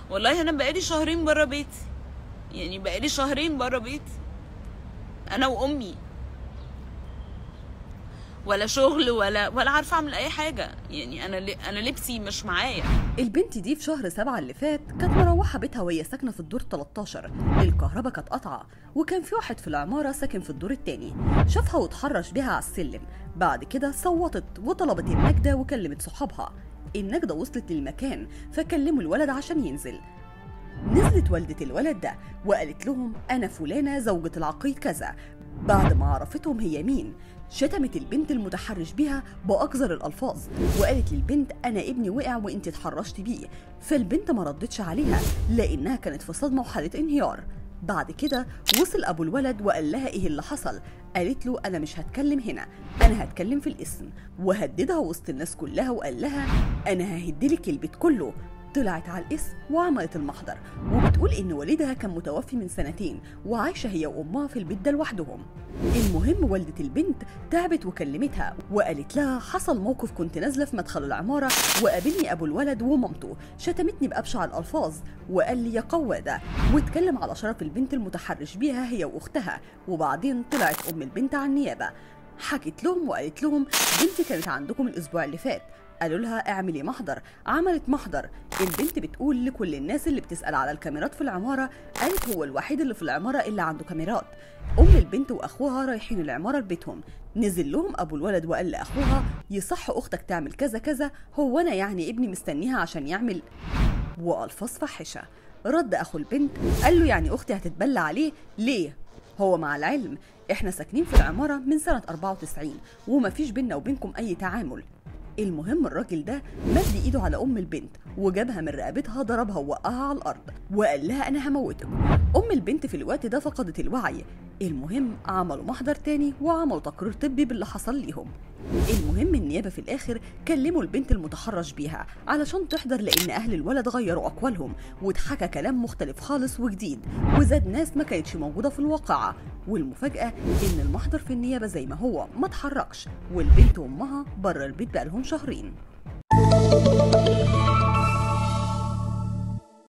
والله انا بقالي شهرين بره بيتي يعني بقالي شهرين بره بيتي انا وامي ولا شغل ولا ولا عارفه اعمل اي حاجه يعني انا ل... انا لبسي مش معايا البنت دي في شهر سبعة اللي فات كانت مروحة بيتها وهي ساكنة في الدور 13 الكهرباء كانت قطعة وكان في واحد في العمارة ساكن في الدور التاني شافها واتحرش بيها على السلم بعد كده صوتت وطلبت النجدة وكلمت صحابها النجدة وصلت للمكان فكلموا الولد عشان ينزل نزلت والدة الولد ده وقالت لهم أنا فلانة زوجة العقيد كذا بعد ما عرفتهم هي مين شتمت البنت المتحرش بيها بأقذر الألفاظ وقالت للبنت أنا ابني وقع وانت اتحرشت بيه فالبنت ما ردتش عليها لأنها كانت في صدمة وحالة انهيار بعد كده وصل أبو الولد وقال لها إيه اللي حصل قالت له أنا مش هتكلم هنا أنا هتكلم في الاسم وهددها وسط الناس كلها وقال لها أنا ههدلك البيت كله طلعت على الاسم وعملت المحضر وبتقول ان والدها كان متوفي من سنتين وعايشه هي وامها في البيت ده لوحدهم المهم والده البنت تعبت وكلمتها وقالت لها حصل موقف كنت نازله في مدخل العماره وقابلني ابو الولد ومامته شتمتني بابشع الالفاظ وقال لي يا قواده واتكلم على شرف البنت المتحرش بيها هي واختها وبعدين طلعت ام البنت على النيابه حكت لهم وقالت لهم بنتي كانت عندكم الاسبوع اللي فات قالوا لها اعملي محضر عملت محضر البنت بتقول لكل الناس اللي بتسأل على الكاميرات في العمارة قالت هو الوحيد اللي في العمارة اللي عنده كاميرات أم البنت وأخوها رايحين العمارة لبيتهم نزل لهم أبو الولد وقال لأخوها يصح أختك تعمل كذا كذا هو أنا يعني ابني مستنيها عشان يعمل وألفاظ فاحشة رد أخو البنت قال له يعني أختي هتتبلى عليه ليه هو مع العلم احنا ساكنين في العمارة من سنة 94 ومفيش بينا وبينكم أي تعامل المهم الراجل ده مد ايده على ام البنت وجابها من رقبتها ضربها ووقعها على الارض وقال لها انا هموتك ام البنت في الوقت ده فقدت الوعي المهم عملوا محضر تاني وعملوا تقرير طبي باللي حصل ليهم المهم النيابة في الآخر كلموا البنت المتحرش بيها علشان تحضر لأن أهل الولد غيروا أقوالهم واتحكى كلام مختلف خالص وجديد وزاد ناس ما كانتش موجودة في الواقعة والمفاجأة إن المحضر في النيابة زي ما هو ما اتحركش والبنت وأمها بره البيت بقالهم شهرين